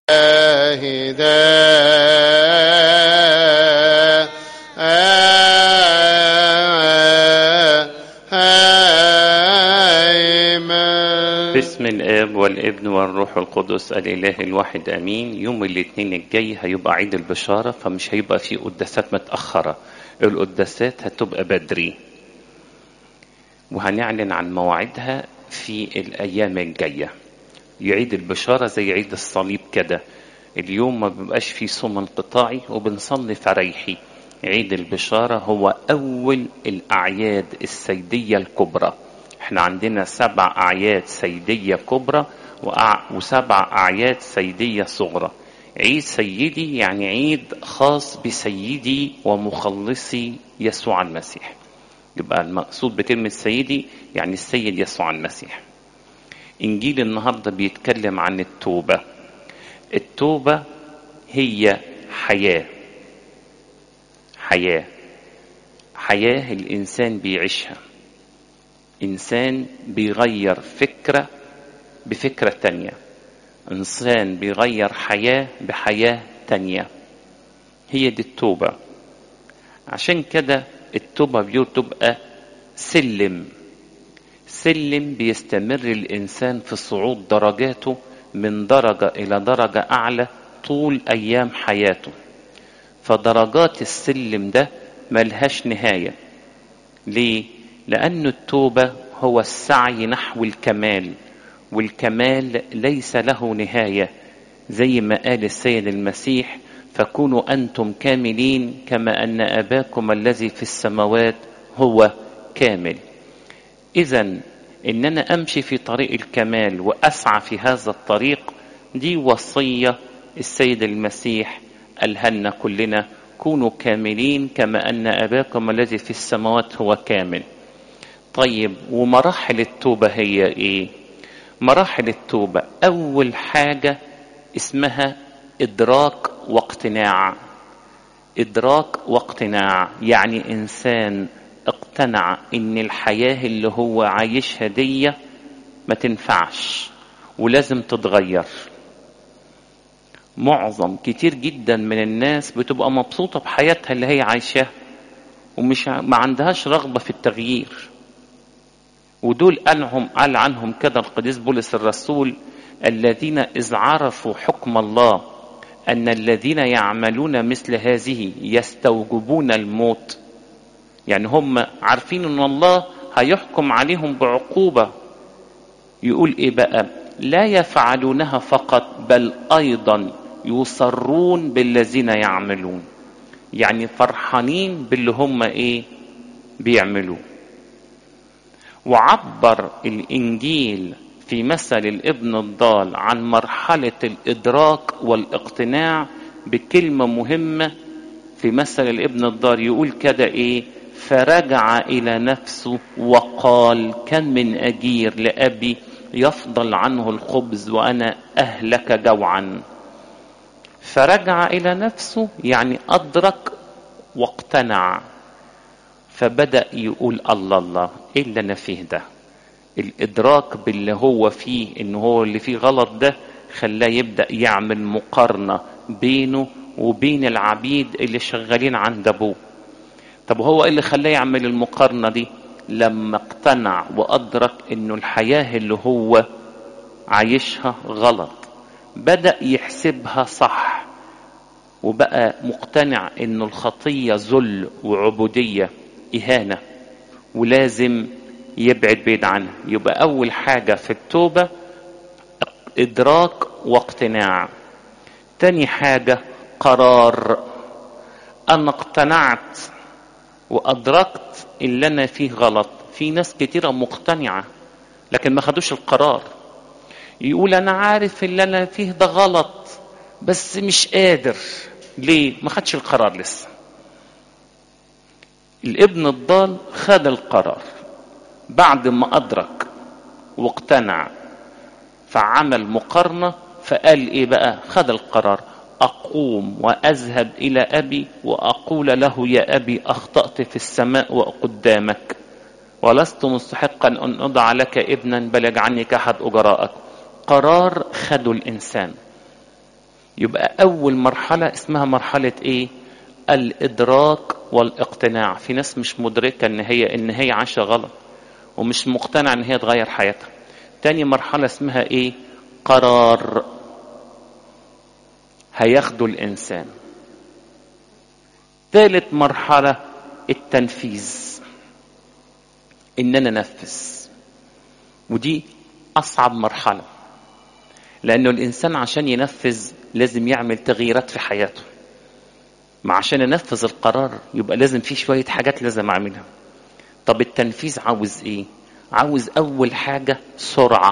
باسم الاب والابن والروح القدس الاله الواحد امين يوم الاثنين الجاي هيبقى عيد البشاره فمش هيبقى فيه قداسات متاخره القداسات هتبقى بدري وهنعلن عن مواعيدها في الايام الجايه يعيد البشاره زي عيد الصليب كده اليوم ما بيبقاش فيه صوم انقطاعي وبنصلي فريحي عيد البشاره هو اول الاعياد السيديه الكبرى احنا عندنا سبع اعياد سيديه كبرى وسبع اعياد سيديه صغرى عيد سيدي يعني عيد خاص بسيدي ومخلصي يسوع المسيح يبقى المقصود بكلمة سيدي يعني السيد يسوع المسيح إنجيل النهاردة بيتكلم عن التوبة التوبة هي حياة حياة حياة الإنسان بيعيشها إنسان بيغير فكرة بفكرة تانية إنسان بيغير حياة بحياة تانية هي دي التوبة عشان كده التوبة بتبقى سلم سلم بيستمر الإنسان في صعود درجاته من درجة إلى درجة أعلى طول أيام حياته فدرجات السلم ده ملهاش نهاية ليه؟ لأن التوبة هو السعي نحو الكمال والكمال ليس له نهاية زي ما قال السيد المسيح فكونوا أنتم كاملين كما أن أباكم الذي في السماوات هو كامل إذا إن أنا أمشي في طريق الكمال وأسعى في هذا الطريق دي وصية السيد المسيح قالها كلنا كونوا كاملين كما أن أباكم الذي في السماوات هو كامل طيب ومراحل التوبة هي إيه مراحل التوبة أول حاجة اسمها إدراك واقتناع إدراك واقتناع يعني إنسان اقتنع إن الحياة اللي هو عايشها دي ما تنفعش ولازم تتغير معظم كتير جدا من الناس بتبقى مبسوطة بحياتها اللي هي عايشاها ومش ما عندهاش رغبة في التغيير ودول قالهم قال عنهم كده القديس بولس الرسول الذين إذ عرفوا حكم الله أن الذين يعملون مثل هذه يستوجبون الموت يعني هم عارفين أن الله هيحكم عليهم بعقوبة يقول إيه بقى لا يفعلونها فقط بل أيضا يصرون بالذين يعملون يعني فرحانين باللي هم إيه بيعملوه وعبر الإنجيل في مثل الابن الضال عن مرحلة الإدراك والاقتناع بكلمة مهمة في مثل الابن الضال يقول كده إيه فرجع إلى نفسه وقال كم من أجير لأبي يفضل عنه الخبز وأنا أهلك جوعا فرجع إلى نفسه يعني أدرك واقتنع فبدأ يقول الله الله إيه اللي أنا فيه ده الإدراك باللي هو فيه إن هو اللي فيه غلط ده خلاه يبدأ يعمل مقارنة بينه وبين العبيد اللي شغالين عند أبوه طب هو إيه اللي خلاه يعمل المقارنة دي لما اقتنع وأدرك إنه الحياة اللي هو عايشها غلط بدأ يحسبها صح وبقى مقتنع إنه الخطية ذل وعبودية إهانة ولازم يبعد بعيد عنها يبقى أول حاجة في التوبة إدراك واقتناع تاني حاجة قرار أنا اقتنعت وأدركت اللي أنا فيه غلط في ناس كتيرة مقتنعة لكن ما خدوش القرار يقول أنا عارف اللي أنا فيه ده غلط بس مش قادر ليه ما خدش القرار لسه الابن الضال خد القرار بعد ما أدرك واقتنع فعمل مقارنة فقال إيه بقى خد القرار أقوم وأذهب إلى أبي وأقول له يا أبي أخطأت في السماء وقدامك ولست مستحقا أن أضع لك ابنا بل اجعلني كأحد أجرائك قرار خده الإنسان يبقى اول مرحله اسمها مرحله ايه الادراك والاقتناع في ناس مش مدركه ان هي ان هي عايشه غلط ومش مقتنعه ان هي تغير حياتها تاني مرحله اسمها ايه قرار هياخده الانسان ثالث مرحله التنفيذ ان انا انفذ ودي اصعب مرحله لانه الانسان عشان ينفذ لازم يعمل تغييرات في حياته ما عشان انفذ القرار يبقى لازم في شويه حاجات لازم اعملها طب التنفيذ عاوز ايه عاوز اول حاجه سرعه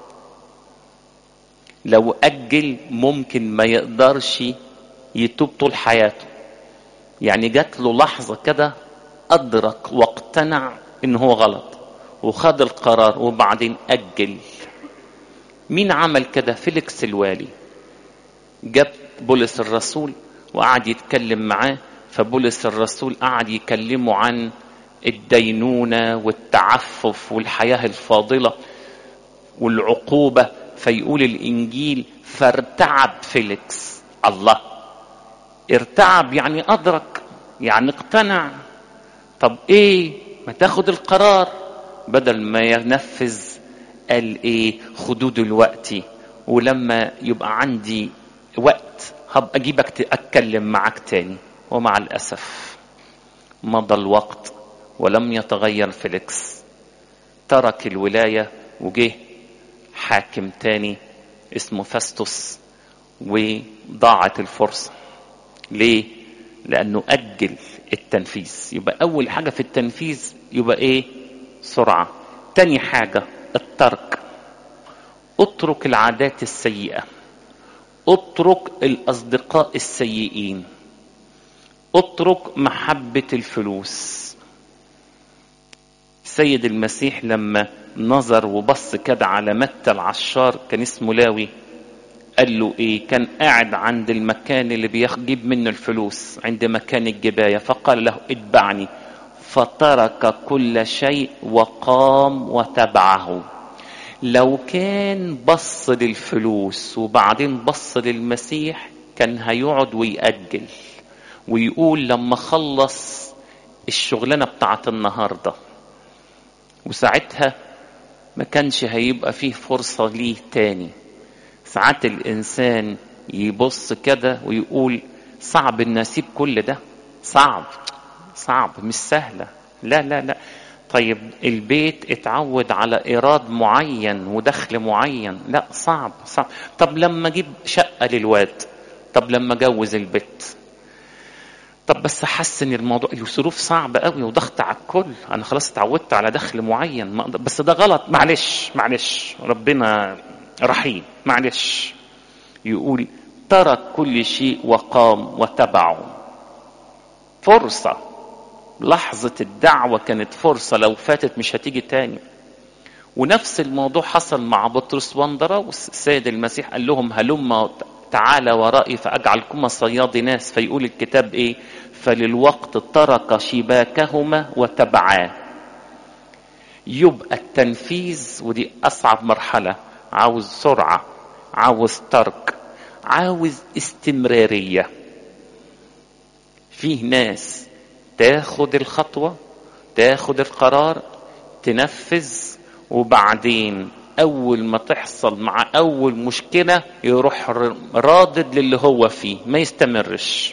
لو اجل ممكن ما يقدرش يتوب طول حياته يعني جات له لحظه كده ادرك واقتنع ان هو غلط وخد القرار وبعدين اجل مين عمل كده فيليكس الوالي جاب بولس الرسول وقعد يتكلم معاه فبولس الرسول قعد يكلمه عن الدينونة والتعفف والحياة الفاضلة والعقوبة فيقول الإنجيل فارتعب فيليكس الله ارتعب يعني أدرك يعني اقتنع طب إيه ما تاخد القرار بدل ما ينفذ قال إيه خدوه دلوقتي ولما يبقى عندي وقت هبقى اجيبك اتكلم معاك تاني ومع الاسف مضى الوقت ولم يتغير فيليكس ترك الولايه وجه حاكم تاني اسمه فاستوس وضاعت الفرصه ليه لانه اجل التنفيذ يبقى اول حاجه في التنفيذ يبقى ايه سرعه تاني حاجه الترك اترك العادات السيئه اترك الاصدقاء السيئين اترك محبه الفلوس سيد المسيح لما نظر وبص كده على متى العشار كان اسمه لاوي قال له ايه كان قاعد عند المكان اللي بيجيب منه الفلوس عند مكان الجباية فقال له اتبعني فترك كل شيء وقام وتبعه لو كان بص للفلوس وبعدين بص للمسيح كان هيقعد ويأجل ويقول لما خلص الشغلانة بتاعت النهاردة وساعتها ما كانش هيبقى فيه فرصة ليه تاني ساعات الإنسان يبص كده ويقول صعب ان اسيب كل ده صعب صعب مش سهلة لا لا لا طيب البيت اتعود على ايراد معين ودخل معين لا صعب صعب طب لما اجيب شقه للواد طب لما اجوز البيت طب بس احسن الموضوع الظروف صعبه قوي وضغط على الكل انا خلاص اتعودت على دخل معين ما أقدر- بس ده غلط معلش معلش ربنا رحيم معلش يقول ترك كل شيء وقام وتبعه فرصه لحظة الدعوة كانت فرصة لو فاتت مش هتيجي تاني ونفس الموضوع حصل مع بطرس واندراوس السيد المسيح قال لهم هلم تعالى ورائي فأجعلكما صياد ناس فيقول الكتاب ايه فللوقت ترك شباكهما وتبعاه يبقى التنفيذ ودي أصعب مرحلة عاوز سرعة عاوز ترك عاوز استمرارية فيه ناس تاخد الخطوة تاخد القرار تنفذ وبعدين أول ما تحصل مع أول مشكلة يروح ر- رادد للي هو فيه ما يستمرش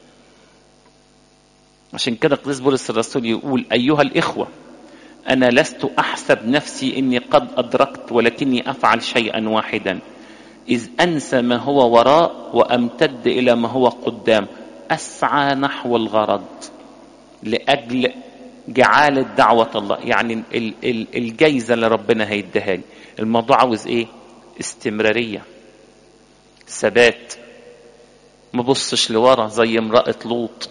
عشان كده قديس بولس الرسول يقول أيها الإخوة أنا لست أحسب نفسي إني قد أدركت ولكني أفعل شيئا واحدا إذ أنسى ما هو وراء وأمتد إلى ما هو قدام أسعى نحو الغرض لأجل جعالة دعوة الله يعني ال- ال- الجايزة اللي ربنا هيديها لي الموضوع عاوز إيه استمرارية ثبات ما بصش لورا زي امرأة لوط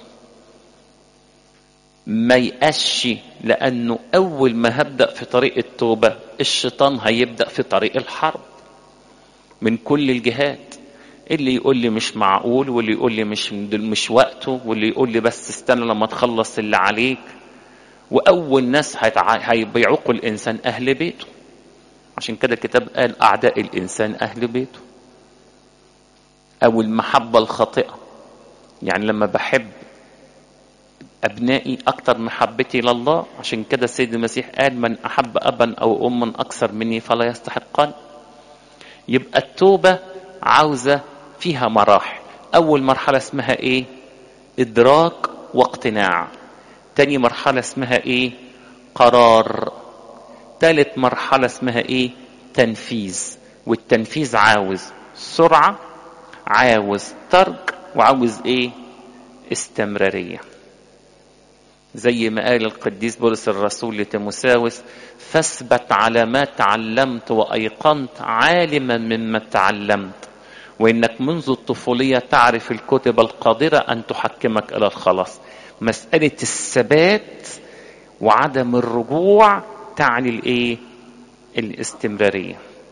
ما يقش لأنه أول ما هبدأ في طريق التوبة الشيطان هيبدأ في طريق الحرب من كل الجهات اللي يقول لي مش معقول واللي يقول لي مش مش وقته واللي يقول لي بس استنى لما تخلص اللي عليك واول ناس هيتع- هيبيعوقوا الانسان اهل بيته عشان كده الكتاب قال اعداء الانسان اهل بيته او المحبة الخاطئة يعني لما بحب ابنائي اكتر محبتي لله عشان كده السيد المسيح قال من احب ابا او اما اكثر مني فلا يستحقان يبقى التوبة عاوزة فيها مراحل اول مرحلة اسمها ايه ادراك واقتناع تاني مرحلة اسمها ايه قرار تالت مرحلة اسمها ايه تنفيذ والتنفيذ عاوز سرعة عاوز ترك وعاوز ايه استمرارية زي ما قال القديس بولس الرسول لتيموساوس فاثبت على ما تعلمت وايقنت عالما مما تعلمت وانك منذ الطفوليه تعرف الكتب القادره ان تحكمك الى الخلاص مساله الثبات وعدم الرجوع تعني الايه الاستمراريه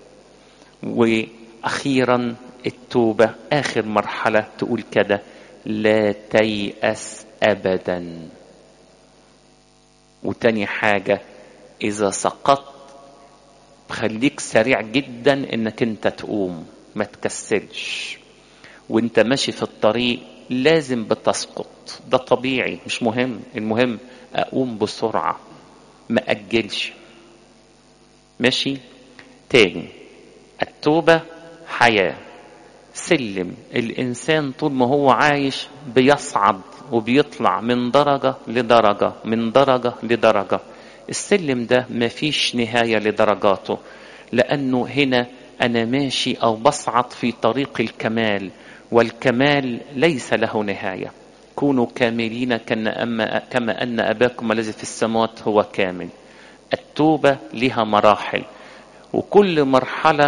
واخيرا التوبه اخر مرحله تقول كده لا تيأس ابدا وتاني حاجه اذا سقطت خليك سريع جدا انك انت تقوم ما تكسلش وانت ماشي في الطريق لازم بتسقط ده طبيعي مش مهم المهم اقوم بسرعه ما اجلش ماشي تاني التوبه حياه سلم الانسان طول ما هو عايش بيصعد وبيطلع من درجه لدرجه من درجه لدرجه السلم ده مفيش نهايه لدرجاته لانه هنا انا ماشي او بصعد في طريق الكمال والكمال ليس له نهايه كونوا كاملين كما ان اباكم الذي في السماوات هو كامل التوبه لها مراحل وكل مرحله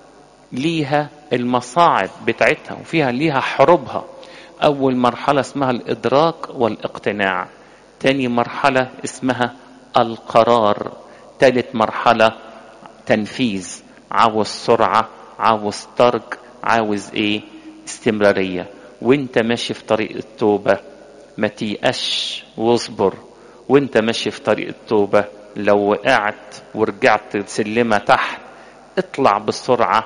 ليها المصاعب بتاعتها وفيها ليها حروبها اول مرحله اسمها الادراك والاقتناع تاني مرحله اسمها القرار تالت مرحله تنفيذ عاوز سرعه عاوز ترك عاوز ايه استمراريه وانت ماشي في طريق التوبه ما تيأش واصبر وانت ماشي في طريق التوبه لو وقعت ورجعت سلمه تحت اطلع بسرعه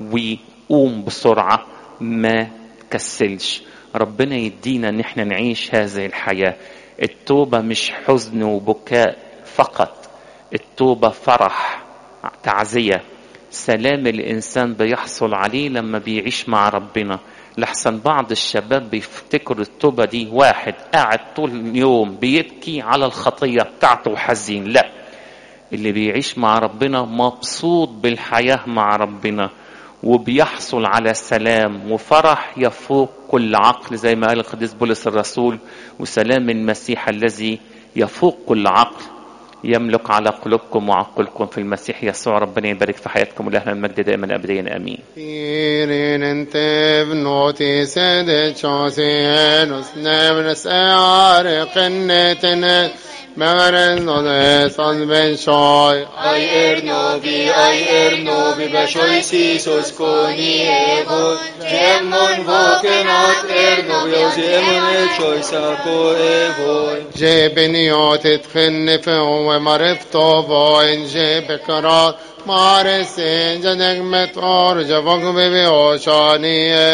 وقوم بسرعه ما تكسلش ربنا يدينا ان احنا نعيش هذه الحياه التوبه مش حزن وبكاء فقط التوبه فرح تعزيه سلام الانسان بيحصل عليه لما بيعيش مع ربنا لحسن بعض الشباب بيفتكروا التوبه دي واحد قاعد طول اليوم بيبكي على الخطيه بتاعته وحزين لا اللي بيعيش مع ربنا مبسوط بالحياه مع ربنا وبيحصل على سلام وفرح يفوق كل عقل زي ما قال القديس بولس الرسول وسلام المسيح الذي يفوق كل عقل يملك على قلوبكم وعقلكم في المسيح يسوع ربنا يبارك في حياتكم ولهنا المجد دائما ابديا امين. Firin inte vnoti sede chosen os nämnes är qennetene Meveren node son ben shoy Ay ernovi, ay ernovi, beshoy sisos koni ego. Gemon vokenat ernovi, o gemon echoy sako ego. جبنيوت تخن فهو مرفته بوين جبكرات مارسين جنك متور جفق ببيوشانيه